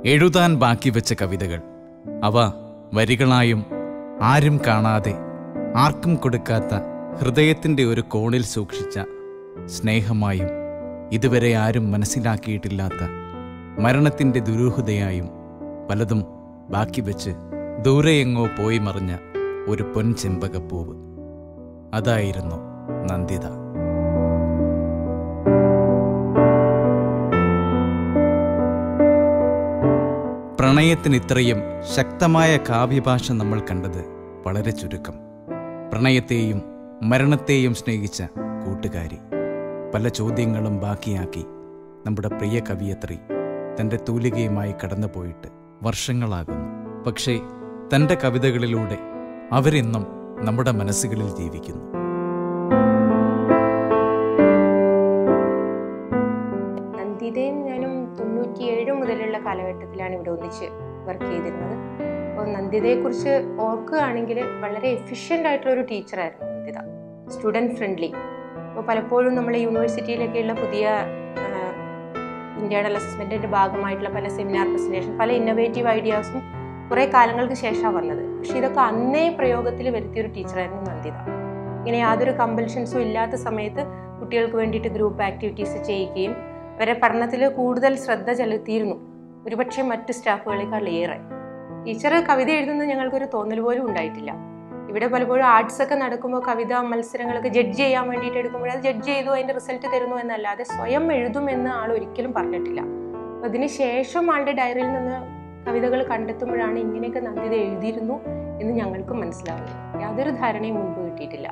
എഴുതാൻ ബാക്കി വെച്ച കവിതകൾ അവ വരികളായും ആരും കാണാതെ ആർക്കും കൊടുക്കാത്ത ഹൃദയത്തിൻ്റെ ഒരു കോണിൽ സൂക്ഷിച്ച സ്നേഹമായും ഇതുവരെ ആരും മനസ്സിലാക്കിയിട്ടില്ലാത്ത മരണത്തിൻ്റെ ദുരൂഹതയായും പലതും ബാക്കി വെച്ച് ദൂരെയെങ്ങോ പോയി മറിഞ്ഞ ഒരു പൊൻചെമ്പകപ്പൂവ് അതായിരുന്നു നന്ദിത പ്രണയത്തിന് ഇത്രയും ശക്തമായ കാവ്യഭാഷ നമ്മൾ കണ്ടത് വളരെ ചുരുക്കം പ്രണയത്തെയും മരണത്തെയും സ്നേഹിച്ച കൂട്ടുകാരി പല ചോദ്യങ്ങളും ബാക്കിയാക്കി നമ്മുടെ പ്രിയ കവിയത്രി തൻ്റെ തൂലികയുമായി കടന്നുപോയിട്ട് വർഷങ്ങളാകുന്നു പക്ഷേ തൻ്റെ കവിതകളിലൂടെ അവരെന്നും നമ്മുടെ മനസ്സുകളിൽ ജീവിക്കുന്നു നന്ദിതയും ഞാനും തൊണ്ണൂറ്റിയേഴ് മുതലുള്ള കാലഘട്ടത്തിലാണ് ഇവിടെ ഒന്നിച്ച് വർക്ക് ചെയ്തിരുന്നത് അപ്പോൾ നന്ദിതയെക്കുറിച്ച് ഓർക്കുകയാണെങ്കിൽ വളരെ എഫിഷ്യൻ്റ് ആയിട്ടുള്ള ഒരു ടീച്ചറായിരുന്നു നന്ദിത സ്റ്റുഡൻറ് ഫ്രണ്ട്ലി അപ്പോൾ പലപ്പോഴും നമ്മൾ യൂണിവേഴ്സിറ്റിയിലൊക്കെയുള്ള പുതിയ ഇന്റേണൽ അസസ്മെൻറ്റിൻ്റെ ഭാഗമായിട്ടുള്ള പല സെമിനാർ പ്രസൻറ്റേഷൻ പല ഇന്നോവേറ്റീവ് ഐഡിയാസും കുറേ കാലങ്ങൾക്ക് ശേഷമാണ് വന്നത് പക്ഷെ ഇതൊക്കെ അന്നേ പ്രയോഗത്തിൽ വരുത്തിയ ഒരു ടീച്ചറായിരുന്നു നന്ദിത ഇങ്ങനെ യാതൊരു കമ്പൽഷൻസും ഇല്ലാത്ത സമയത്ത് കുട്ടികൾക്ക് വേണ്ടിയിട്ട് ഗ്രൂപ്പ് ആക്ടിവിറ്റീസ് ചെയ്യുകയും അവരെ പഠനത്തിൽ കൂടുതൽ ശ്രദ്ധ ചെലുത്തിയിരുന്നു ഒരുപക്ഷെ മറ്റ് സ്റ്റാഫുകളെക്കാൾ ഏറെ ടീച്ചർ കവിത എഴുതുന്നത് ഞങ്ങൾക്കൊരു തോന്നൽ പോലും ഉണ്ടായിട്ടില്ല ഇവിടെ പലപ്പോഴും ആർട്സ് ഒക്കെ നടക്കുമ്പോൾ കവിത മത്സരങ്ങളൊക്കെ ജഡ്ജ് ചെയ്യാൻ വേണ്ടിയിട്ട് എടുക്കുമ്പോൾ അത് ജഡ്ജ് ചെയ്തു അതിൻ്റെ റിസൾട്ട് തരുന്നു എന്നല്ലാതെ സ്വയം എഴുതുമെന്ന് ആൾ ഒരിക്കലും പറഞ്ഞിട്ടില്ല അപ്പം അതിന് ശേഷം ആളുടെ ഡയറിയിൽ നിന്ന് കവിതകൾ കണ്ടെത്തുമ്പോഴാണ് ഇങ്ങനെയൊക്കെ നന്ദിത എഴുതിയിരുന്നു എന്ന് ഞങ്ങൾക്ക് മനസ്സിലാവുന്നത് യാതൊരു ധാരണയും മുൻപ് കിട്ടിയിട്ടില്ല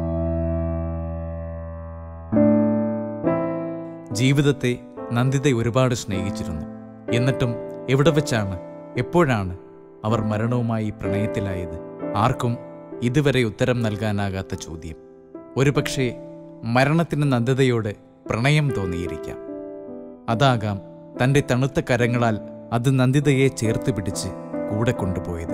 ജീവിതത്തെ നന്ദിത ഒരുപാട് സ്നേഹിച്ചിരുന്നു എന്നിട്ടും എവിടെ വെച്ചാണ് എപ്പോഴാണ് അവർ മരണവുമായി പ്രണയത്തിലായത് ആർക്കും ഇതുവരെ ഉത്തരം നൽകാനാകാത്ത ചോദ്യം ഒരുപക്ഷെ മരണത്തിന് നന്ദിതയോട് പ്രണയം തോന്നിയിരിക്കാം അതാകാം തൻ്റെ തണുത്ത കരങ്ങളാൽ അത് നന്ദിതയെ ചേർത്ത് പിടിച്ച് കൂടെ കൊണ്ടുപോയത്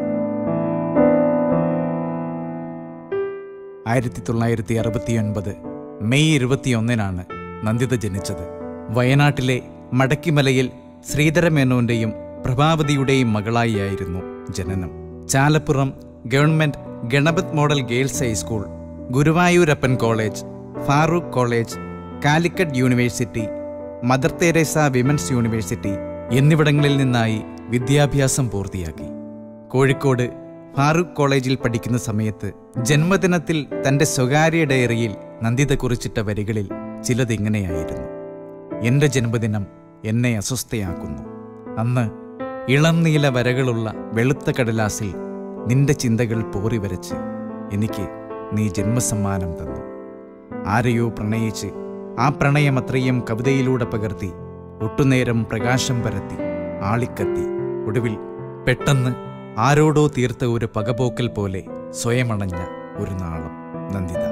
ആയിരത്തി തൊള്ളായിരത്തി അറുപത്തിയൊൻപത് മെയ് ഇരുപത്തിയൊന്നിനാണ് നന്ദിത ജനിച്ചത് വയനാട്ടിലെ മടക്കിമലയിൽ ശ്രീധരമേനോന്റെയും പ്രഭാവതിയുടെയും മകളായിയായിരുന്നു ജനനം Chalappuram government Ganapath model girls high school Guruvayurappan college Farook college Calicut university Mother Teresa women's university എന്നിവിടങ്ങളിൽ നിന്നായി വിദ്യാഭ്യാസം പൂർത്തിയാക്കി കോഴിക്കോട് ഫാറൂഖ് കോളേജിൽ പഠിക്കുന്ന സമയത്ത് ജന്മദിനത്തിൽ തൻ്റെ സ്വകാര്യ ഡയറിയിൽ നന്ദിത കുറിച്ചിട്ട വരികളിൽ ചിലതിങ്ങനെയായിരുന്നു എൻ്റെ ജന്മദിനം എന്നെ അസ്വസ്ഥയാക്കുന്നു അന്ന് ഇളം നീല വരകളുള്ള വെളുത്ത കടലാസിൽ നിന്റെ ചിന്തകൾ പോറി വരച്ച് എനിക്ക് നീ ജന്മസമ്മാനം തന്നു ആരെയോ പ്രണയിച്ച് ആ പ്രണയം അത്രയും കവിതയിലൂടെ പകർത്തി ഒട്ടുനേരം പ്രകാശം പരത്തി ആളിക്കത്തി ഒടുവിൽ പെട്ടെന്ന് ആരോടോ തീർത്ത ഒരു പകപോക്കൽ പോലെ സ്വയമണഞ്ഞ ഒരു നാളം നന്ദിത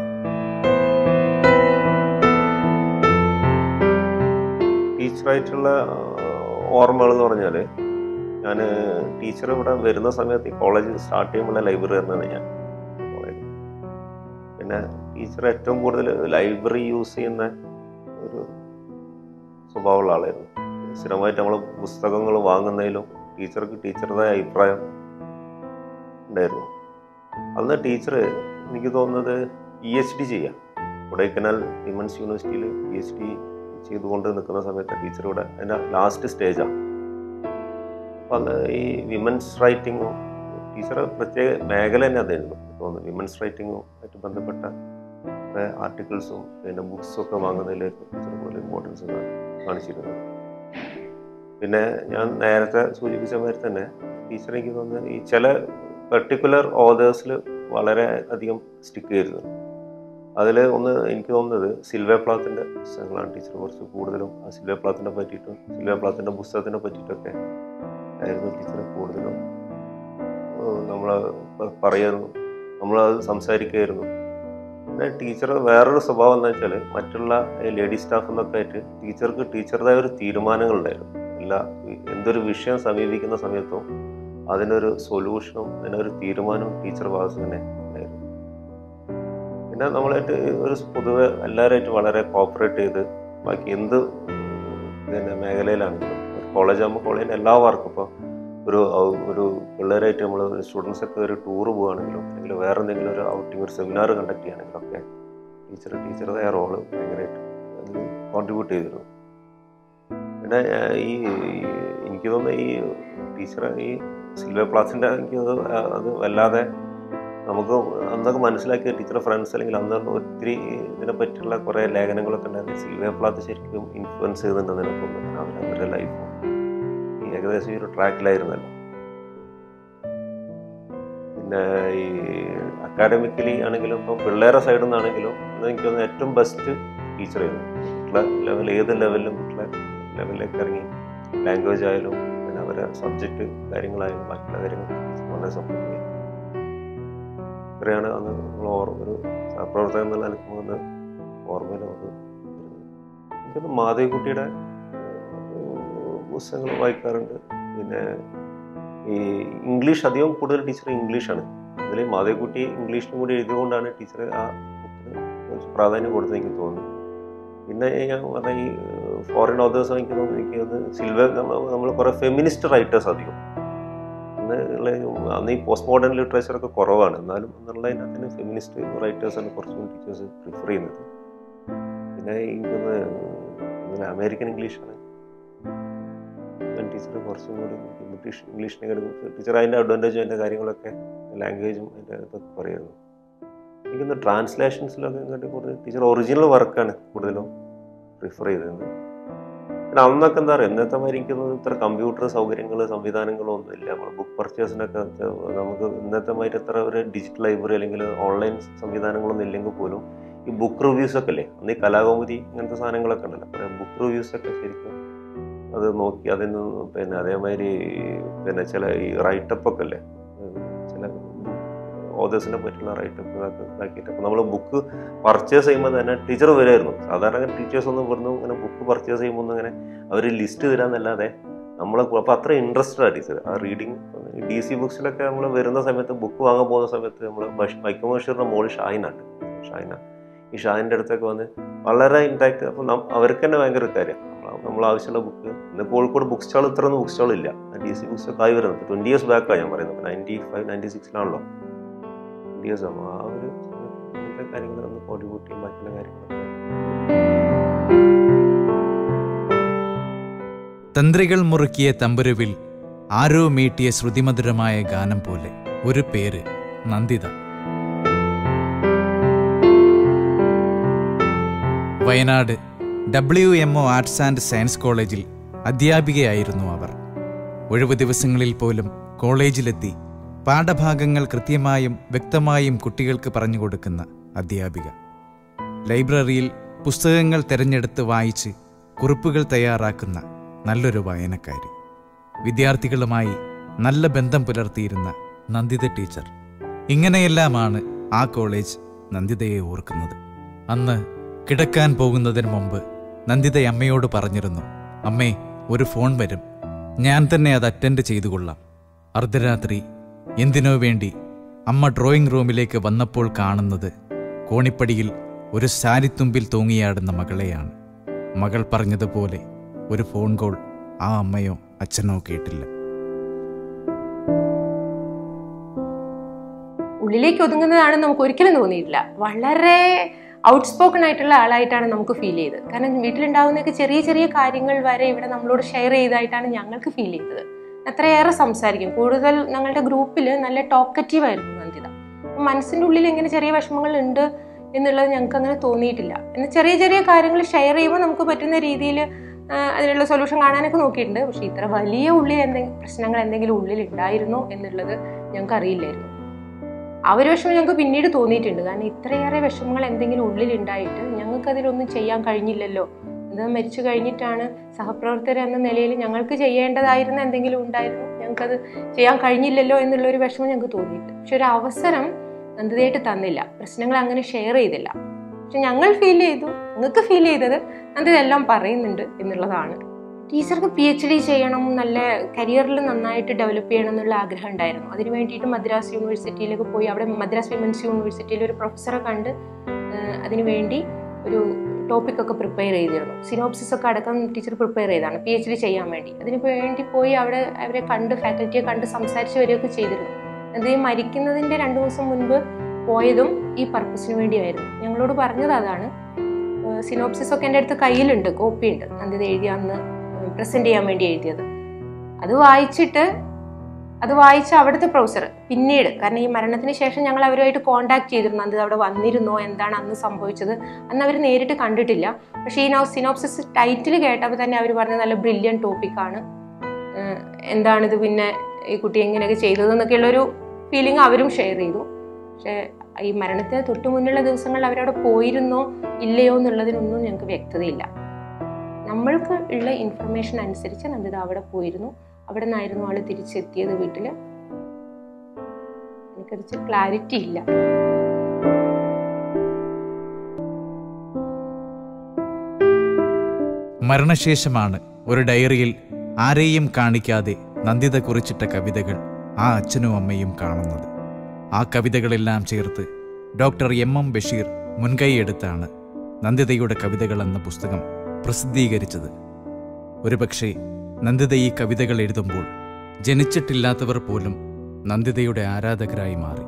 ടീച്ചറായിട്ടുള്ള ഓർമ്മകൾ എന്ന് പറഞ്ഞാൽ ഞാൻ ടീച്ചർ ഇവിടെ വരുന്ന സമയത്ത് ഈ കോളേജ് സ്റ്റാർട്ട് ചെയ്യുമ്പോൾ ലൈബ്രറി തന്നെയാണ് ഞാൻ കോളേജ് പിന്നെ ടീച്ചർ ഏറ്റവും കൂടുതൽ ലൈബ്രറി യൂസ് ചെയ്യുന്ന ഒരു സ്വഭാവമുള്ള ആളായിരുന്നു സ്ഥിരമായിട്ട് നമ്മൾ പുസ്തകങ്ങൾ വാങ്ങുന്നതിലും ടീച്ചർക്ക് ടീച്ചറുടേതായ അഭിപ്രായം ഉണ്ടായിരുന്നു അന്ന് ടീച്ചർ എനിക്ക് തോന്നുന്നത് പി എച്ച് ഡി ചെയ്യാം കൊടൈക്കനാൽ വിമൻസ് യൂണിവേഴ്സിറ്റിയിൽ പി എച്ച് ഡി ചെയ്തുകൊണ്ട് നിൽക്കുന്ന സമയത്ത് ടീച്ചർ ഇവിടെ അതിൻ്റെ ലാസ്റ്റ് സ്റ്റേജാണ് അപ്പം അന്ന് ഈ വിമൻസ് റൈറ്റിങ്ങും ടീച്ചർ പ്രത്യേക മേഖല തന്നെ അതായിരുന്നു തോന്നുന്നു വിമൻസ് റൈറ്റിങ്ങും ആയിട്ട് ബന്ധപ്പെട്ട കുറേ ആർട്ടിക്കിൾസും പിന്നെ ബുക്സും ഒക്കെ വാങ്ങുന്നതിലേക്ക് ടീച്ചർ കൂടുതൽ ഇമ്പോർട്ടൻസ് കാണിച്ചിരുന്നത് പിന്നെ ഞാൻ നേരത്തെ സൂചിപ്പിച്ച മാതിരി തന്നെ ടീച്ചർ എനിക്ക് തോന്നുന്നത് ഈ ചില പെർട്ടിക്കുലർ ഓതേഴ്സിൽ വളരെ അധികം സ്റ്റിക്ക് ചെയ്തിരുന്നു അതിൽ ഒന്ന് എനിക്ക് തോന്നുന്നത് സിൽവേ പ്ലാത്തിൻ്റെ പുസ്തകങ്ങളാണ് ടീച്ചർ കുറച്ച് കൂടുതലും ആ സിൽവേ പ്ലാത്തിനെ പറ്റിയിട്ടും സിൽവേ പ്ലാത്തിൻ്റെ പുസ്തകത്തിനെ പറ്റിയിട്ടൊക്കെ ആയിരുന്നു ടീച്ചർ കൂടുതലും നമ്മൾ പറയുന്നു നമ്മളത് സംസാരിക്കുമായിരുന്നു പിന്നെ ടീച്ചർ വേറൊരു സ്വഭാവം എന്ന് വെച്ചാൽ മറ്റുള്ള ലേഡി സ്റ്റാഫ് എന്നൊക്കെ ആയിട്ട് ടീച്ചർക്ക് ടീച്ചറുടേതായ ഒരു തീരുമാനങ്ങളുണ്ടായിരുന്നു എല്ലാ എന്തൊരു വിഷയം സമീപിക്കുന്ന സമയത്തും അതിനൊരു സൊല്യൂഷനും അതിനൊരു തീരുമാനവും ടീച്ചർ ഭാഗത്ത് തന്നെ ഉണ്ടായിരുന്നു പിന്നെ നമ്മളായിട്ട് ഒരു പൊതുവെ എല്ലാവരുമായിട്ട് വളരെ കോപ്പറേറ്റ് ചെയ്ത് ബാക്കി എന്ത് പിന്നെ മേഖലയിലാണെങ്കിലും വർക്ക് കോളേജ് ആകുമ്പോൾ കോളേജിൻ്റെ എല്ലാ വർക്കും ഇപ്പോൾ ഒരു ഔ- ഒരു പിള്ളേരായിട്ട് നമ്മൾ സ്റ്റുഡൻസ് ഒക്കെ ഒരു ടൂർ പോവുകയാണെങ്കിലും അല്ലെങ്കിൽ വേറെ എന്തെങ്കിലും ഒരു ഔട്ടിങ് ഒരു സെമിനാർ കണ്ടക്ട് ചെയ്യുകയാണെങ്കിലും ഒക്കെ ടീച്ചർ ടീച്ചറുടെ റോള് ഭയങ്കരമായിട്ട് അതിൽ കോൺട്രിബ്യൂട്ട് ചെയ്തിരുന്നു പിന്നെ ഏഹ്, ഈ എനിക്ക് തോന്നുന്നു ഈ ടീച്ചർ ഈ സിൽവർ ക്ലാസിൻ്റെ എനിക്ക് അത് അത് വല്ലാതെ നമുക്ക് അന്നൊക്കെ മനസ്സിലാക്കിയ ടീച്ചറുടെ ഫ്രണ്ട്സ് അല്ലെങ്കിൽ അന്ന് ഒത്തിരി ഇതിനെ പറ്റിയുള്ള കുറേ ലേഖനങ്ങളൊക്കെ ഉണ്ടായിരുന്നു സിൽവർ പ്ലാത്ത് ശരിക്കും ഇൻഫ്ലുവൻസ് ചെയ്തിട്ടുണ്ടെന്ന് എനിക്ക് തോന്നുന്നു അവർ അവരുടെ ലൈഫും ഈ ഏകദേശം ഈ ഒരു ട്രാക്കിലായിരുന്നല്ലോ പിന്നെ ഈ അക്കാഡമിക്കലി ആണെങ്കിലും ഇപ്പം പിള്ളേരുടെ സൈഡിൽ നിന്നാണെങ്കിലും ഇന്ന് എനിക്ക് തോന്നുന്നു ഏറ്റവും ബെസ്റ്റ് ടീച്ചറായിരുന്നു കുട്ടികളെ ലെവൽ ഏത് ലെവലിലും കുട്ടികളെ ലെവലിലേക്ക് ഇറങ്ങി ലാംഗ്വേജ് ആയാലും പിന്നെ അവരെ സബ്ജക്റ്റ് കാര്യങ്ങളായാലും ബാക്കിയുള്ള കാര്യങ്ങൾ ടീച്ചർ വളരെ സപ്പോർട്ട് ചെയ്യും ഇത്രയാണ് അന്ന് നമ്മൾ ഓർമ്മ ഒരു സഹപ്രവർത്തകൻ എന്നുള്ള എനിക്ക് വന്ന് ഓർമ്മയിൽ നമുക്ക് വരുന്നത്. എനിക്കത് മാധവിക്കുട്ടിയുടെ ഏഹ്, പുസ്തകങ്ങൾ വായിക്കാറുണ്ട് പിന്നെ ഈ ഇംഗ്ലീഷ് അധികം കൂടുതൽ ടീച്ചർ ഇംഗ്ലീഷാണ് അതിൽ മാധവിക്കുട്ടി ഇംഗ്ലീഷിലും കൂടി എഴുതിയതുകൊണ്ടാണ് ടീച്ചർ ആ ബുക്കിന് കുറച്ച് പ്രാധാന്യം കൊടുത്തത് എനിക്ക് തോന്നുന്നു പിന്നെ ഞാൻ പറഞ്ഞ ഈ ഫോറിൻ ഓതേഴ്സ് എനിക്ക് തോന്നുന്നു എനിക്ക് തോന്നുന്നു സിൽവർ നമ്മൾ കുറേ ഫെമിനിസ്റ്റ് റൈറ്റേഴ്സ് അധികം അന്ന് ഉള്ള അന്ന് ഈ പോസ്റ്റ് മോഡേൺ ലിറ്ററേച്ചറൊക്കെ കുറവാണ് എന്നാലും എന്നുള്ളതിനകത്തിന് ഫെമിനിസ്റ്റ് റൈറ്റേഴ്സാണ് കുറച്ചും ടീച്ചേഴ്സ് പ്രിഫർ ചെയ്യുന്നത് പിന്നെ എനിക്കൊന്ന് ഇങ്ങനെ അമേരിക്കൻ ഇംഗ്ലീഷാണ് ടീച്ചർ കുറച്ചും കൂടി ബ്രിട്ടീഷ് ഇംഗ്ലീഷിനെ ടീച്ചർ അതിൻ്റെ അഡ്വാൻറ്റേജും അതിൻ്റെ കാര്യങ്ങളൊക്കെ ലാംഗ്വേജും അതിൻ്റെ ഇതൊക്കെ പറയുന്നു എനിക്കൊന്ന് ട്രാൻസ്ലേഷൻസിലൊക്കെ ഇങ്ങോട്ട് കൂടുതൽ ടീച്ചർ ഒറിജിനൽ വർക്കാണ് കൂടുതലും പ്രിഫർ ചെയ്തിരുന്നത് പിന്നെ അന്നൊക്കെ എന്താ പറയുക ഇന്നത്തെ മാതിരി എനിക്ക് തോന്നുന്നു ഇത്ര കമ്പ്യൂട്ടർ സൗകര്യങ്ങൾ സംവിധാനങ്ങളോ ഒന്നും ഇല്ല നമ്മൾ ബുക്ക് പർച്ചേസിനൊക്കെ നമുക്ക് ഇന്നത്തെ മാതിരി ഇത്ര ഒരു ഡിജിറ്റൽ ലൈബ്രറി അല്ലെങ്കിൽ ഓൺലൈൻ സംവിധാനങ്ങളൊന്നും ഇല്ലെങ്കിൽ പോലും ഈ ബുക്ക് റിവ്യൂസ് ഒക്കെ അല്ലേ അന്ന് ഈ കലാകൗമുദി ഇങ്ങനത്തെ സാധനങ്ങളൊക്കെ ഉണ്ടല്ലോ കുറേ ബുക്ക് റിവ്യൂസ് ഒക്കെ ശരിക്കും അത് നോക്കി അതിൽ നിന്ന് പിന്നെ അതേമാതിരി പിന്നെ ചില ഈ റൈറ്റപ്പ് ഒക്കെ അല്ലേ ഉം, ചില ഓതേഴ്സിനെ പറ്റിയുള്ള റൈറ്റപ്പ് ഇതൊക്കെ ഇതാക്കിയിട്ട് അപ്പോൾ നമ്മൾ ബുക്ക് പർച്ചേസ് ചെയ്യുമ്പോൾ തന്നെ ടീച്ചർ വരുമായിരുന്നു സാധാരണ ടീച്ചേഴ്സ് ഒന്നും ഇവിടുന്ന് ഇങ്ങനെ ബുക്ക് പർച്ചേസ് ചെയ്യുമ്പോൾ ഒന്നും ഇങ്ങനെ അവർ ലിസ്റ്റ് തരാന്നല്ലാതെ നമ്മളെ അപ്പോൾ അത്ര ഇൻട്രസ്റ്റഡ് ആ ടീച്ചർ ആ റീഡിങ് ഡി സി ബുക്സിലൊക്കെ നമ്മൾ വരുന്ന സമയത്ത് ബുക്ക് വാങ്ങാൻ പോകുന്ന സമയത്ത് നമ്മൾ വൈക്കം ബഷീറിൻ്റെ മോള് ഷാഹിനാണ് ഷാഹിന ഈ ഷാഹിൻ്റെ അടുത്തൊക്കെ വന്ന് വളരെ ഇൻടാക്ട് അപ്പോൾ അവർക്ക് തന്നെ ഭയങ്കര ഒരു കാര്യം നമ്മൾ ആവശ്യമുള്ള ബുക്ക് ഇന്ന് കോഴിക്കോട് ബുക്ക് സ്റ്റാൾ ഇത്രയൊന്നും ബുക്ക് സ്റ്റാൾ ഇല്ല ഡി സി ബുക്സ് ഒക്കെ ആയി വരുന്നത് ട്വൻറ്റി ഇയേഴ്സ് ബാക്കാണ് ഞാൻ പറയുന്നത് നയൻറ്റി ഫൈവ് നയൻറ്റി സിക്സിലാണല്ലോ ട്വൻറ്റി ഇയേഴ്സ് ആകുമ്പോൾ ആ ഒരു ഇങ്ങനത്തെ കാര്യങ്ങൾ ഒന്ന് കോൺട്രിബ്യൂട്ട് ചെയ്യും ബാക്കിയുള്ള കാര്യങ്ങളൊക്കെ തന്ത്രികൾ മുറുക്കിയ തമ്പുരുവിൽ ആരോ മീട്ടിയ ശ്രുതിമധുരമായ ഗാനം പോലെ ഒരു പേര് Nandita Wayanad W M O arts and science കോളേജിൽ അധ്യാപികയായിരുന്നു അവർ ഒഴിവു ദിവസങ്ങളിൽ പോലും കോളേജിലെത്തി പാഠഭാഗങ്ങൾ കൃത്യമായും വ്യക്തമായും കുട്ടികൾക്ക് പറഞ്ഞു കൊടുക്കുന്ന അധ്യാപിക ലൈബ്രറിയിൽ പുസ്തകങ്ങൾ തിരഞ്ഞെടുത്ത് വായിച്ച് കുറിപ്പുകൾ തയ്യാറാക്കുന്ന നല്ലൊരു വായനക്കാരി വിദ്യാർത്ഥികളുമായി നല്ല ബന്ധം പുലർത്തിയിരുന്ന നന്ദിത ടീച്ചർ ഇങ്ങനെയെല്ലാമാണ് ആ കോളേജ് നന്ദിതയെ ഓർക്കുന്നത് അന്ന് കിടക്കാൻ പോകുന്നതിന് മുമ്പ് നന്ദിത അമ്മയോട് പറഞ്ഞിരുന്നു അമ്മേ ഒരു ഫോൺ വരും ഞാൻ തന്നെ അത് അറ്റൻഡ് ചെയ്തു കൊള്ളാം അർദ്ധരാത്രി എന്തിനോ വേണ്ടി അമ്മ ഡ്രോയിങ് റൂമിലേക്ക് വന്നപ്പോൾ കാണുന്നത് കോണിപ്പടിയിൽ ഒരു സാരിത്തുമ്പിൽ തൂങ്ങിയാടുന്ന മകളെയാണ് മകൾ പറഞ്ഞതുപോലെ ഒരു ഫോൺ കോൾ ആ അമ്മയോ അച്ഛനോ കേട്ടില്ല ഉള്ളിലേക്ക് ഒതുങ്ങുന്നതാണെന്ന് നമുക്ക് ഒരിക്കലും തോന്നിയിട്ടില്ല വളരെ ഔട്ട്സ്പോക്കൺ ആയിട്ടുള്ള ആളായിട്ടാണ് നമുക്ക് ഫീൽ ചെയ്തത് കാരണം വീട്ടിലുണ്ടാകുന്നൊക്കെ ചെറിയ ചെറിയ കാര്യങ്ങൾ വരെ ഇവിടെ നമ്മളോട് ഷെയർ ചെയ്തതായിട്ടാണ് ഞങ്ങൾക്ക് ഫീൽ ചെയ്തത് അത്രയേറെ സംസാരിക്കും കൂടുതൽ ഞങ്ങളുടെ ഗ്രൂപ്പിൽ നല്ല ടോക്കറ്റീവ് ആയിരുന്നു നന്ദിത അപ്പം മനസ്സിൻ്റെ ഉള്ളിൽ ഇങ്ങനെ ചെറിയ വിഷമങ്ങൾ ഉണ്ട് എന്നുള്ളത് ഞങ്ങൾക്ക് അങ്ങനെ തോന്നിയിട്ടില്ല എന്നാൽ ചെറിയ ചെറിയ കാര്യങ്ങൾ ഷെയർ ചെയ്യുമ്പോൾ നമുക്ക് പറ്റുന്ന രീതിയിൽ അതിനുള്ള സൊല്യൂഷൻ കാണാനൊക്കെ നോക്കിയിട്ടുണ്ട് പക്ഷേ ഇത്ര വലിയ ഉള്ളിൽ എന്തെങ്കിലും പ്രശ്നങ്ങൾ എന്തെങ്കിലും ഉള്ളിൽ ഉണ്ടായിരുന്നോ എന്നുള്ളത് ഞങ്ങൾക്ക് അറിയില്ലായിരുന്നു ആ ഒരു വിഷമം ഞങ്ങൾക്ക് പിന്നീട് തോന്നിയിട്ടുണ്ട് കാരണം ഇത്രയേറെ വിഷമങ്ങൾ എന്തെങ്കിലും ഉള്ളിൽ ഉണ്ടായിട്ട് ഞങ്ങൾക്ക് അതിലൊന്നും ചെയ്യാൻ കഴിഞ്ഞില്ലല്ലോ ഇത് മരിച്ചു കഴിഞ്ഞിട്ടാണ് സഹപ്രവർത്തകർ എന്ന നിലയിൽ ഞങ്ങൾക്ക് ചെയ്യേണ്ടതായിരുന്ന എന്തെങ്കിലും ഉണ്ടായിരുന്നു ഞങ്ങൾക്കത് ചെയ്യാൻ കഴിഞ്ഞില്ലല്ലോ എന്നുള്ള ഒരു വിഷമം ഞങ്ങൾക്ക് തോന്നിയിട്ട് പക്ഷെ ഒരു അവസരം നന്ദിതയായിട്ട് തന്നില്ല പ്രശ്നങ്ങൾ അങ്ങനെ ഷെയർ ചെയ്തില്ല പക്ഷെ ഞങ്ങൾ ഫീൽ ചെയ്തു നിങ്ങൾക്ക് ഫീൽ ചെയ്തത് നന്ദിത എല്ലാം പറയുന്നുണ്ട് എന്നുള്ളതാണ് ടീച്ചർക്ക് പി എച്ച് ഡി ചെയ്യണം നല്ല കരിയറിൽ നന്നായിട്ട് ഡെവലപ്പ് ചെയ്യണം എന്നുള്ള ആഗ്രഹം ഉണ്ടായിരുന്നു അതിന് വേണ്ടിയിട്ട് മദ്രാസ് യൂണിവേഴ്സിറ്റിയിലേക്ക് പോയി അവിടെ മദ്രാസ് വിമൻസ് യൂണിവേഴ്സിറ്റിയിൽ ഒരു പ്രൊഫസറെ കണ്ട് അതിനു വേണ്ടി ഒരു ടോപ്പിക്കൊക്കെ പ്രിപ്പയർ ചെയ്തിരുന്നു സിനോപ്സിസ് ഒക്കെ അടക്കം ടീച്ചർ പ്രിപ്പയർ ചെയ്താണ് പി എച്ച് ഡി ചെയ്യാൻ വേണ്ടി അതിന് വേണ്ടി പോയി അവിടെ അവരെ കണ്ട് ഫാക്കൽറ്റിയെ കണ്ട് സംസാരിച്ച് വരികയൊക്കെ ചെയ്തിരുന്നു അത് മരിക്കുന്നതിൻ്റെ രണ്ട് ദിവസം മുൻപ് പോയതും ഈ പർപ്പസിന് വേണ്ടിയായിരുന്നു ഞങ്ങളോട് പറഞ്ഞത് അതാണ് സിനോപ്സിസ് ഒക്കെ എൻ്റെ അടുത്ത് കയ്യിലുണ്ട് കോപ്പി ഉണ്ട് നന്ദിത എഴുതിയ അന്ന് പ്രസൻറ്റ് ചെയ്യാൻ വേണ്ടി എഴുതിയത് അത് വായിച്ചിട്ട് അത് വായിച്ച അവിടുത്തെ പ്രൊഫസർ പിന്നീട് കാരണം ഈ മരണത്തിന് ശേഷം ഞങ്ങൾ അവരുമായിട്ട് കോണ്ടാക്ട് ചെയ്തിരുന്നു അത് അവിടെ വന്നിരുന്നോ എന്താണ് അന്ന് സംഭവിച്ചത് അന്ന് അവർ നേരിട്ട് കണ്ടിട്ടില്ല പക്ഷേ ഈ നോ സിനോപ്സിസ് ടൈറ്റിൽ കേട്ടപ്പോൾ തന്നെ അവർ പറഞ്ഞ നല്ല ബ്രില്യൻ ടോപ്പിക്കാണ് എന്താണിത് പിന്നെ ഈ കുട്ടി എങ്ങനെയൊക്കെ ചെയ്തതെന്നൊക്കെയുള്ളൊരു ഫീലിംഗ് അവരും ഷെയർ ചെയ്തു പക്ഷേ ഈ മരണത്തിന് തൊട്ട് മുന്നുള്ള ദിവസങ്ങളിൽ അവരവിടെ പോയിരുന്നോ ഇല്ലയോ എന്നുള്ളതിനൊന്നും ഞങ്ങൾക്ക് വ്യക്തതയില്ല നമ്മൾക്ക് ഉള്ള ഇൻഫർമേഷൻ അനുസരിച്ച് നന്ദിത അവിടെ പോയിരുന്നു അവിടെ നിന്നായിരുന്നു ആള് തിരിച്ചെത്തിയത് വീട്ടിൽ എനിക്കതിച്ച് ക്ലാരിറ്റി ഇല്ല മരണശേഷമാണ് ഒരു ഡയറിയിൽ ആരെയും കാണിക്കാതെ നന്ദിത കുറിച്ചിട്ട കവിതകൾ ആ അച്ഛനും അമ്മയും കാണുന്നത് ആ കവിതകളെല്ലാം ചേർത്ത് ഡോക്ടർ എം എം ബഷീർ മുൻകൈയെടുത്താണ് നന്ദിതയുടെ കവിതകൾ എന്ന പുസ്തകം പ്രസിദ്ധീകരിച്ചത് ഒരുപക്ഷെ നന്ദിത ഈ കവിതകൾ എഴുതുമ്പോൾ ജനിച്ചിട്ടില്ലാത്തവർ പോലും നന്ദിതയുടെ ആരാധകരായി മാറി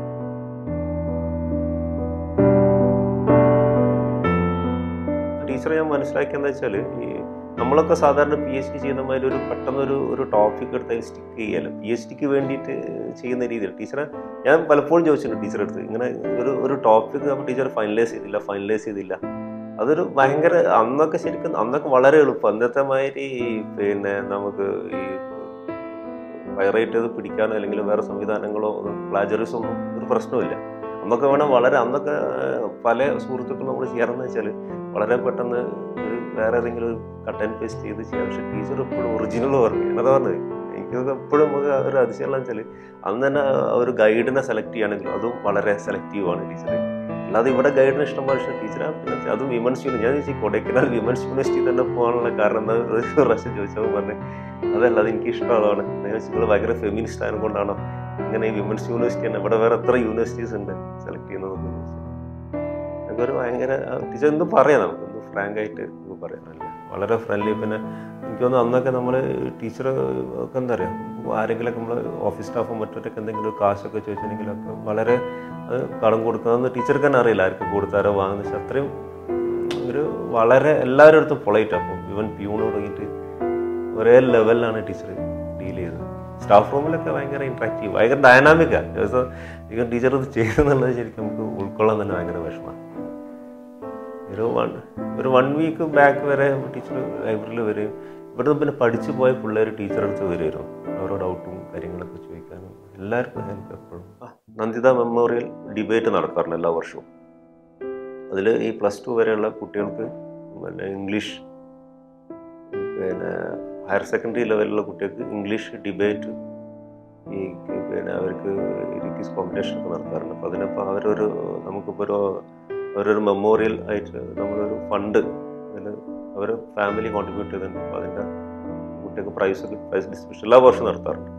ടീച്ചറെ ഞാൻ മനസ്സിലാക്കിയെന്ന് വെച്ചാൽ ഈ നമ്മളൊക്കെ സാധാരണ പി എച്ച് ഡി ചെയ്യുന്ന മാതിരി ഒരു പെട്ടെന്നൊരു ഒരു ടോപ്പിക് എടുത്ത് സ്റ്റിക്ക് ചെയ്യല്ല പി എച്ച് ഡിക്ക് വേണ്ടിയിട്ട് ചെയ്യുന്ന രീതിയിൽ ടീച്ചറെ ഞാൻ പലപ്പോഴും ചോദിച്ചിട്ടുണ്ട് ടീച്ചറെ അടുത്ത് ഇങ്ങനെ ഒരു ഒരു ടോപ്പിക് അപ്പോൾ ടീച്ചർ ഫൈനലൈസ് ചെയ്തില്ല ഫൈനലൈസ് ചെയ്തില്ല അതൊരു ഭയങ്കര അന്നൊക്കെ ശരിക്കും അന്നൊക്കെ വളരെ എളുപ്പം അന്നത്തെ മാതിരി പിന്നെ നമുക്ക് ഈ വൈറേറ്റ് ചെയ്ത് പിടിക്കാനോ അല്ലെങ്കിൽ വേറെ സംവിധാനങ്ങളോ പ്ലാജറിസം ഒന്നും ഒരു പ്രശ്നമില്ല അന്നൊക്കെ വേണം വളരെ അന്നൊക്കെ പല സുഹൃത്തുക്കളും നമ്മൾ ചെയ്യാറെന്ന് വെച്ചാൽ വളരെ പെട്ടെന്ന് ഒരു വേറെ ഏതെങ്കിലും ഒരു കട്ട് ആൻഡ് പേസ്റ്റ് ചെയ്ത് ചെയ്യാം പക്ഷെ ടീച്ചർ എപ്പോഴും ഒറിജിനൽ പറഞ്ഞു എന്നതാ പറഞ്ഞത് എനിക്കൊക്കെ എപ്പോഴും നമുക്ക് ഒരു അതിശയം വെച്ചാൽ അന്ന് തന്നെ ഒരു ഗൈഡിനെ സെലക്ട് ചെയ്യുകയാണെങ്കിൽ അതും വളരെ സെലക്റ്റീവ് ആണ് ടീച്ചർ അല്ലാതെ ഇവിടെ ഗൈഡിന് ഇഷ്ടം പക്ഷേ ടീച്ചറാ പിന്നെ അതും വിമൻസ് യൂണിവേഴ്സിറ്റി ഞാൻ ചോദിച്ചു കൊടൈക്കനാൽ വിമൻസ് യൂണിവേഴ്സിറ്റി തന്നെ പോകാനുള്ള കാരണം എന്താ ഒരു പ്രാവശ്യം ചോദിച്ചപ്പോൾ പറഞ്ഞു അതല്ല അത് എനിക്ക് ഇഷ്ടമുള്ളതാണ് ഞാൻ ചോദിച്ചു നിങ്ങൾ ഭയങ്കര ഫെമിനിസ്റ്റ് ആയത് കൊണ്ടാണോ ഇങ്ങനെ ഈ വിമൻസ് യൂണിവേഴ്സിറ്റി തന്നെ ഇവിടെ വേറെ എത്ര യൂണിവേഴ്സിറ്റീസ് ഉണ്ട് സെലക്ട് ചെയ്യുന്നതെന്ന് ചോദിച്ചു ഞങ്ങൾക്കൊരു ഭയങ്കര ടീച്ചർ എന്തും പറയാം നമുക്ക് എന്ത് ഫ്രാങ്ക് ആയിട്ട് നമുക്ക് പറയാം നല്ല വളരെ ഫ്രണ്ട്ലി പിന്നെ എനിക്ക് തോന്നുന്നു അന്നൊക്കെ നമ്മൾ ടീച്ചർ ഒക്കെ എന്താ പറയുക ആരെങ്കിലുമൊക്കെ നമ്മൾ ഓഫീസ് സ്റ്റാഫും മറ്റൊക്കെ എന്തെങ്കിലും കാശൊക്കെ ചോദിച്ചിട്ടുണ്ടെങ്കിലൊക്കെ വളരെ അത് കടം കൊടുക്കുന്നതെന്ന് ടീച്ചർക്ക് തന്നെ അറിയില്ല ആർക്ക് കൊടുത്താരോ വാങ്ങുന്ന പക്ഷെ അത്രയും ഒരു വളരെ എല്ലാവരുടെ അടുത്തും പൊളൈറ്റ് അപ്പം ഇവൻ പ്യൂണ് തുടങ്ങിയിട്ട് ഒരേ ലെവലിലാണ് ടീച്ചർ ഡീൽ ചെയ്തത് സ്റ്റാഫ് റൂമിലൊക്കെ ഭയങ്കര ഇൻട്രാക്റ്റീവ് ഭയങ്കര ഡയനാമിക്കാണ് ദിവസം ഇവൻ ടീച്ചർ ഇത് ചെയ്തെന്നുള്ളത് ശരിക്കും നമുക്ക് ഉൾക്കൊള്ളാൻ തന്നെ ഭയങ്കര വിഷമമാണ് ഒരു വൺ ഒരു വൺ വീക്ക് ബാക്ക് വരെ ടീച്ചർ ലൈബ്രറിയിൽ വരും ഇവിടുന്ന് പിന്നെ പഠിച്ചു പോയ പിള്ളേർ ടീച്ചർ അടുത്ത് വരുമായിരുന്നു ഓരോ ഡൗട്ടും കാര്യങ്ങളൊക്കെ ചോദിക്കാനും എല്ലാവർക്കും ഹെൽപ്പ് എപ്പോഴും നന്ദിത മെമ്മോറിയൽ ഡിബേറ്റ് നടക്കാറുണ്ട് എല്ലാ വർഷവും അതിൽ ഈ പ്ലസ് ടു വരെയുള്ള കുട്ടികൾക്ക് പിന്നെ ഇംഗ്ലീഷ് പിന്നെ ഹയർ സെക്കൻഡറി ലെവലിലുള്ള കുട്ടികൾക്ക് ഇംഗ്ലീഷ് ഡിബേറ്റ് ഈ പിന്നെ അവർക്ക് ഇരിക്കീസ് കോമ്പറ്റീഷൻ ഒക്കെ നടത്താറുണ്ട് അപ്പോൾ അതിനപ്പോൾ അവരൊരു നമുക്കിപ്പോൾ ഒരു അവരൊരു മെമ്മോറിയൽ ആയിട്ട് നമ്മളൊരു ഫണ്ട് അതിൽ അവർ ഫാമിലി കോൺട്രിബ്യൂട്ട് ചെയ്തിട്ടുണ്ട് അപ്പോൾ അതിൻ്റെ കുട്ടികൾക്ക് പ്രൈസ് ഒക്കെ പ്രൈസ് ഡിസ്ട്രിബ്യൂഷൻ എല്ലാ വർഷവും നടത്താറുണ്ട്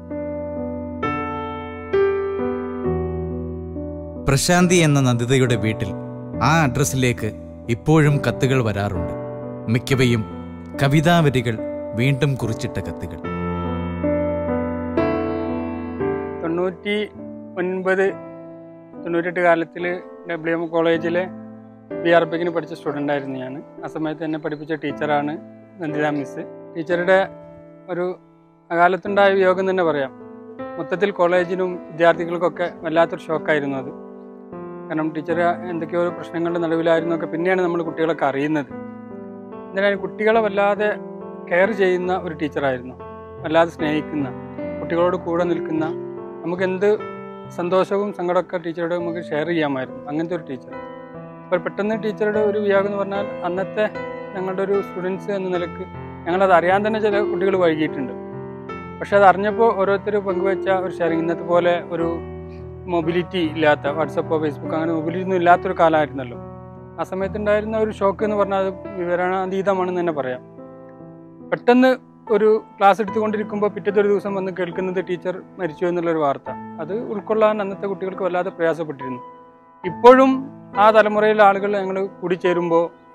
പ്രശാന്തി എന്ന നന്ദിതയുടെ വീട്ടിൽ ആ അഡ്രസ്സിലേക്ക് ഇപ്പോഴും കത്തുകൾ വരാറുണ്ട് മിക്കവയും കവിതാവരികൾ വീണ്ടും കുറിച്ചിട്ട കത്തുകൾ തൊണ്ണൂറ്റി ഒൻപത് തൊണ്ണൂറ്റെട്ട് കാലത്തിൽ ഡബ്ല്യു എം കോളേജിലെ ബി ആർ പിക്കിന് പഠിച്ച സ്റ്റുഡൻ്റ് ആയിരുന്നു ഞാൻ ആ സമയത്ത് എന്നെ പഠിപ്പിച്ച ടീച്ചറാണ് നന്ദിത മിസ് ടീച്ചറുടെ ഒരു അകാലത്തുണ്ടായ വിയോഗം തന്നെ പറയാം മൊത്തത്തിൽ കോളേജിനും വിദ്യാർത്ഥികൾക്കൊക്കെ വല്ലാത്തൊരു ഷോക്കായിരുന്നു അത് കാരണം ടീച്ചർ എന്തൊക്കെയോ പ്രശ്നങ്ങളുടെ നടുവിലായിരുന്നൊക്കെ പിന്നെയാണ് നമ്മൾ കുട്ടികളൊക്കെ അറിയുന്നത് എന്തിനാണ് കുട്ടികളെ വല്ലാതെ കെയർ ചെയ്യുന്ന ഒരു ടീച്ചറായിരുന്നു വല്ലാതെ സ്നേഹിക്കുന്ന കുട്ടികളോട് കൂടെ നിൽക്കുന്ന നമുക്ക് എന്ത് സന്തോഷവും സങ്കടമൊക്കെ ടീച്ചറോട് നമുക്ക് ഷെയർ ചെയ്യാമായിരുന്നു അങ്ങനത്തെ ഒരു ടീച്ചർ അപ്പോൾ പെട്ടെന്ന് ടീച്ചറുടെ ഒരു വിയോഗം എന്ന് പറഞ്ഞാൽ അന്നത്തെ ഞങ്ങളുടെ ഒരു സ്റ്റുഡൻസ് എന്ന നിലക്ക് ഞങ്ങളത് അറിയാൻ തന്നെ ചില കുട്ടികൾ വൈകിയിട്ടുണ്ട് പക്ഷെ അത് അറിഞ്ഞപ്പോൾ ഓരോരുത്തർ പങ്കുവെച്ച ഒരു ഷെയറിങ് ഇന്നത്തെ പോലെ ഒരു മൊബിലിറ്റി ഇല്ലാത്ത വാട്സപ്പോ ഫേസ്ബുക്ക് അങ്ങനെ മൊബിലിറ്റി ഒന്നും ഇല്ലാത്തൊരു കാലമായിരുന്നല്ലോ ആ സമയത്തുണ്ടായിരുന്ന ഒരു ഷോക്ക് എന്ന് പറഞ്ഞാൽ അത് വിവരണാതീതമാണെന്ന് തന്നെ പറയാം പെട്ടെന്ന് ഒരു ക്ലാസ് എടുത്തുകൊണ്ടിരിക്കുമ്പോൾ പിറ്റത്തെ ഒരു ദിവസം വന്ന് കേൾക്കുന്നത് ടീച്ചർ മരിച്ചു എന്നുള്ളൊരു വാർത്ത അത് ഉൾക്കൊള്ളാൻ അന്നത്തെ കുട്ടികൾക്ക് വല്ലാതെ പ്രയാസപ്പെട്ടിരുന്നു ഇപ്പോഴും ആ തലമുറയിലെ ആളുകൾ ഞങ്ങൾ കൂടിച്ചേരുമ്പോൾ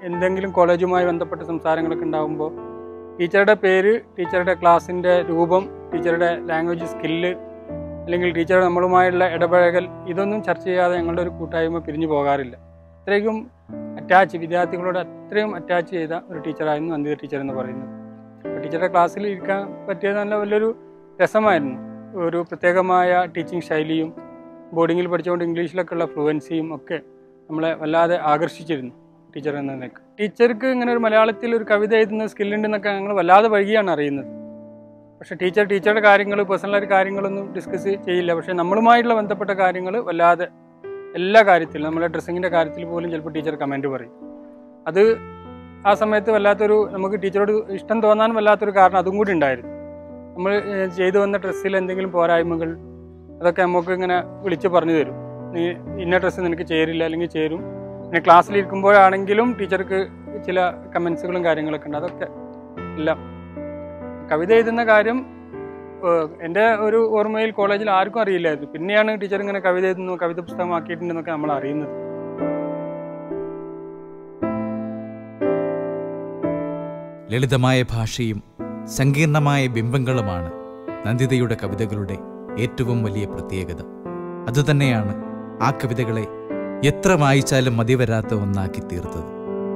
എന്തെങ്കിലും കോളേജുമായി ബന്ധപ്പെട്ട സംസാരങ്ങളൊക്കെ ഉണ്ടാകുമ്പോൾ ടീച്ചറുടെ പേര് ടീച്ചറുടെ ക്ലാസ്സിൻ്റെ രൂപം ടീച്ചറുടെ ലാംഗ്വേജ് സ്കില്ല് അല്ലെങ്കിൽ ടീച്ചർ നമ്മളുമായുള്ള ഇടപഴകൽ ഇതൊന്നും ചർച്ച ചെയ്യാതെ ഞങ്ങളുടെ ഒരു കൂട്ടായ്മ പിരിഞ്ഞു പോകാറില്ല അത്രയ്ക്കും അറ്റാച്ച് വിദ്യാർത്ഥികളോട് അത്രയും അറ്റാച്ച് ചെയ്ത ഒരു ടീച്ചറായിരുന്നു നന്ദിത ടീച്ചർ എന്ന് പറയുന്നത് അപ്പോൾ ടീച്ചറുടെ ക്ലാസ്സിൽ ഇരിക്കാൻ പറ്റിയത് നല്ല വലിയൊരു രസമായിരുന്നു ഒരു പ്രത്യേകമായ ടീച്ചിങ് ശൈലിയും ബോർഡിങ്ങിൽ പഠിച്ചുകൊണ്ട് ഇംഗ്ലീഷിലൊക്കെ ഉള്ള ഫ്ലുവൻസിയും ഒക്കെ നമ്മളെ വല്ലാതെ ആകർഷിച്ചിരുന്നു ടീച്ചർ എന്ന നിലയ്ക്ക് ടീച്ചർക്ക് ഇങ്ങനെ ഒരു മലയാളത്തിൽ ഒരു കവിത എഴുതുന്ന സ്കില്ലുണ്ടെന്നൊക്കെ ഞങ്ങൾ വല്ലാതെ വൈകിയാണ് അറിയുന്നത് പക്ഷേ ടീച്ചർ ടീച്ചറുടെ കാര്യങ്ങൾ പേഴ്സണലായിട്ട് കാര്യങ്ങളൊന്നും ഡിസ്കസ് ചെയ്യില്ല പക്ഷേ നമ്മളുമായിട്ടുള്ള ബന്ധപ്പെട്ട കാര്യങ്ങൾ വല്ലാതെ എല്ലാ കാര്യത്തിലും നമ്മളെ ഡ്രസ്സിങ്ങിൻ്റെ കാര്യത്തിൽ പോലും ചിലപ്പോൾ ടീച്ചർ കമൻറ്റ് പറയും അത് ആ സമയത്ത് വല്ലാത്തൊരു നമുക്ക് ടീച്ചറോട് ഇഷ്ടം തോന്നാൻ വല്ലാത്തൊരു കാരണം അതും കൂടി ഉണ്ടായിരുന്നു നമ്മൾ ഏഹ്, ചെയ്തു വന്ന ഡ്രസ്സിൽ എന്തെങ്കിലും പോരായ്മകൾ അതൊക്കെ നമുക്ക് ഇങ്ങനെ വിളിച്ച് പറഞ്ഞു തരും നീ ഇന്ന ഡ്രസ്സ് നിനക്ക് ചേരില്ല അല്ലെങ്കിൽ ചേരും പിന്നെ ക്ലാസ്സിലിരിക്കുമ്പോഴാണെങ്കിലും ടീച്ചർക്ക് ചില കമൻസുകളും കാര്യങ്ങളൊക്കെ ഉണ്ട് അതൊക്കെ എല്ലാം കവിത എഴുതുന്ന കാര്യം ഏഹ്, എൻ്റെ ഒരു ഓർമ്മയിൽ കോളേജിൽ ആർക്കും അറിയില്ലായിരുന്നു പിന്നെയാണ് ടീച്ചർ ഇങ്ങനെ കവിത എഴുതുന്നു കവിത പുസ്തകമാക്കിയിട്ടുണ്ടെന്നൊക്കെ നമ്മൾ അറിയുന്നത് ലളിതമായ ഭാഷയും സങ്കീർണമായ ബിംബങ്ങളുമാണ് നന്ദിതയുടെ കവിതകളുടെ ഏറ്റവും വലിയ പ്രത്യേകത അതുതന്നെയാണ് ആ കവിതകളെ എത്ര വായിച്ചാലും മതിവരാത്ത ഒന്നാക്കി തീർത്തത്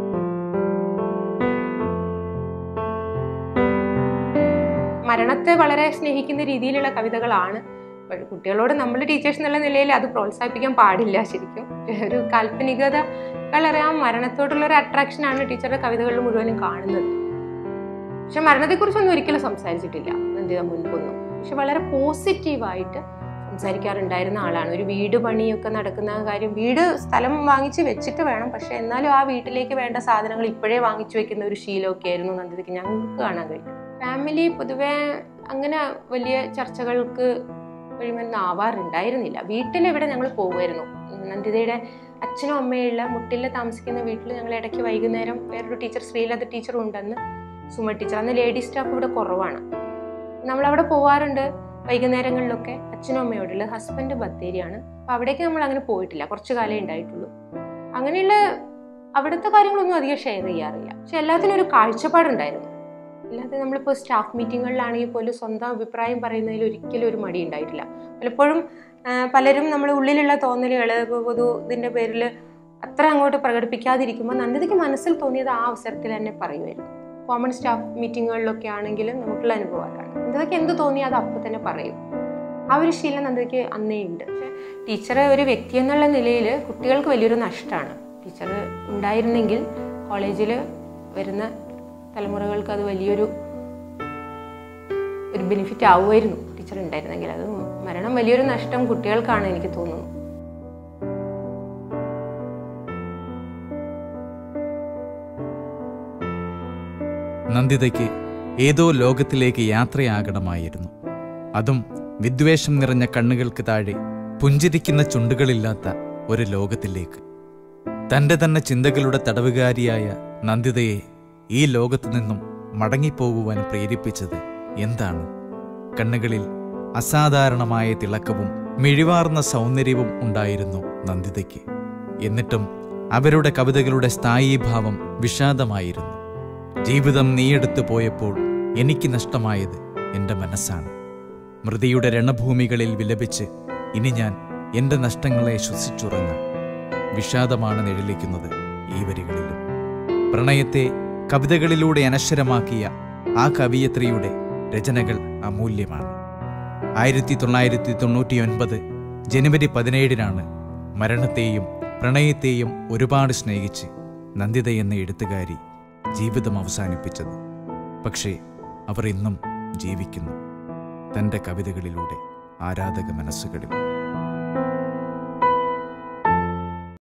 മരണത്തെ വളരെ സ്നേഹിക്കുന്ന രീതിയിലുള്ള കവിതകളാണ് അപ്പോൾ കുട്ടികളോട് നമ്മൾ ടീച്ചേഴ്സ് എന്നുള്ള നിലയിൽ അത് പ്രോത്സാഹിപ്പിക്കാൻ പാടില്ല ശരിക്കും ഒരു കാൽപ്പനികതകളറിയാം മരണത്തോടുള്ള ഒരു അട്രാക്ഷനാണ് ടീച്ചറുടെ കവിതകളിൽ മുഴുവനും കാണുന്നത് പക്ഷെ മരണത്തെക്കുറിച്ചൊന്നും ഒരിക്കലും സംസാരിച്ചിട്ടില്ല നന്ദിത മുൻപൊന്നും പക്ഷെ വളരെ പോസിറ്റീവായിട്ട് സംസാരിക്കാറുണ്ടായിരുന്ന ആളാണ് ഒരു വീട് പണിയൊക്കെ നടക്കുന്ന കാര്യം വീട് സ്ഥലം വാങ്ങിച്ച് വെച്ചിട്ട് വേണം പക്ഷെ എന്നാലും ആ വീട്ടിലേക്ക് വേണ്ട സാധനങ്ങൾ ഇപ്പോഴേ വാങ്ങിച്ചു വെക്കുന്ന ഒരു ശീലമൊക്കെ ആയിരുന്നു നന്ദിതയ്ക്ക് ഞങ്ങൾക്ക് കാണാൻ കഴിയും ഫാമിലി പൊതുവെ അങ്ങനെ വലിയ ചർച്ചകൾക്ക് വഴിമൊന്നും ആവാറുണ്ടായിരുന്നില്ല വീട്ടിലെവിടെ ഞങ്ങൾ പോകുമായിരുന്നു നന്ദിതയുടെ അച്ഛനും അമ്മയുള്ള മുട്ടിൽ താമസിക്കുന്ന വീട്ടിൽ ഞങ്ങൾ ഇടയ്ക്ക് വൈകുന്നേരം വേറൊരു ടീച്ചർ ശ്രീലത ടീച്ചറും ഉണ്ടെന്ന് സുമ ടീച്ചർ അന്ന് ലേഡി സ്റ്റാഫ് ഇവിടെ കുറവാണ് നമ്മളവിടെ പോവാറുണ്ട് വൈകുന്നേരങ്ങളിലൊക്കെ അച്ഛനും അമ്മയോടുള്ള ഹസ്ബൻഡ് ബത്തേരിയാണ് അപ്പം അവിടേക്ക് നമ്മൾ അങ്ങനെ പോയിട്ടില്ല കുറച്ച് കാലേ ഉണ്ടായിട്ടുള്ളൂ അങ്ങനെയുള്ള അവിടുത്തെ കാര്യങ്ങളൊന്നും അധികം ഷെയർ ചെയ്യാറില്ല പക്ഷെ എല്ലാത്തിനും ഒരു കാഴ്ചപ്പാടുണ്ടായിരുന്നു അല്ലാതെ നമ്മളിപ്പോൾ സ്റ്റാഫ് മീറ്റിങ്ങുകളിലാണെങ്കിൽ പോലും സ്വന്തം അഭിപ്രായം പറയുന്നതിൽ ഒരിക്കലും ഒരു മടി ഉണ്ടായിട്ടില്ല പലപ്പോഴും ആ, പലരും നമ്മൾ ഉള്ളിലുള്ള തോന്നലുകൾ ഇപ്പോൾ പൊതു ഇതിൻ്റെ പേരിൽ അത്ര അങ്ങോട്ട് പ്രകടിപ്പിക്കാതിരിക്കുമ്പോൾ നന്ദിതയ്ക്ക് മനസ്സിൽ തോന്നിയത് ആ അവസരത്തിൽ തന്നെ പറയുമായിരുന്നു കോമൺ സ്റ്റാഫ് മീറ്റിങ്ങുകളിലൊക്കെ ആണെങ്കിലും നമുക്കുള്ള അനുഭവമാണ് നന്ദിതയ്ക്ക് എന്ത് തോന്നി അത് അപ്പം തന്നെ പറയും ആ ഒരു ശീലം നന്ദിതയ്ക്ക് അന്നേ ഉണ്ട് പക്ഷേ ടീച്ചർ ഒരു വ്യക്തി എന്നുള്ള നിലയിൽ കുട്ടികൾക്ക് വലിയൊരു നഷ്ടമാണ് ടീച്ചർ ഉണ്ടായിരുന്നെങ്കിൽ കോളേജിൽ വരുന്ന തലമുറകൾക്ക് അത് വലിയൊരു ഒരു ബെനിഫിറ്റ് ആവുമായിരുന്നു ടീച്ചർ ഉണ്ടായിരുന്നെങ്കിൽ അത് മരണം വലിയൊരു നഷ്ടം കുട്ടികൾക്കാണ് എനിക്ക് തോന്നുന്നു നന്ദിതയ്ക്ക് ഏതോ ലോകത്തിലേക്ക് യാത്രയാകണമായിരുന്നു അതും വിദ്വേഷം നിറഞ്ഞ കണ്ണുകൾക്ക് താഴെ പുഞ്ചിരിക്കുന്ന ചുണ്ടുകളില്ലാത്ത ഒരു ലോകത്തിലേക്ക് തൻ്റെ തന്നെ ചിന്തകളുടെ തടവുകാരിയായ നന്ദിതയെ ഈ ലോകത്തു നിന്നും മടങ്ങിപ്പോകുവാൻ പ്രേരിപ്പിച്ചത് എന്താണ് കണ്ണുകളിൽ അസാധാരണമായ തിളക്കവും മിഴിവാർന്ന സൗന്ദര്യവും ഉണ്ടായിരുന്നു നന്ദിതയ്ക്ക് എന്നിട്ടും അവരുടെ കവിതകളുടെ സ്ഥായീഭാവം വിഷാദമായിരുന്നു ജീവിതം നീയെടുത്തു പോയപ്പോൾ എനിക്ക് നഷ്ടമായത് എൻ്റെ മനസ്സാണ് മൃതിയുടെ രണഭൂമികളിൽ വിലപിച്ച് ഇനി ഞാൻ എൻ്റെ നഷ്ടങ്ങളെ ശ്വസിച്ചുറങ്ങാം വിഷാദമാണ് നിഴലിക്കുന്നത് ഈ വരികളിലും പ്രണയത്തെ കവിതകളിലൂടെ അനശ്വരമാക്കിയ ആ കവിയത്രിയുടെ രചനകൾ അമൂല്യമാണ് ആയിരത്തി തൊള്ളായിരത്തി തൊണ്ണൂറ്റിയൊൻപത് ജനുവരി പതിനേഴിനാണ് മരണത്തെയും പ്രണയത്തെയും ഒരുപാട് സ്നേഹിച്ച് നന്ദിത എന്ന എഴുത്തുകാരി ജീവിതം അവസാനിപ്പിച്ചത് പക്ഷേ അവർ ഇന്നും ജീവിക്കുന്നു തൻ്റെ കവിതകളിലൂടെ ആരാധക മനസ്സുകളിൽ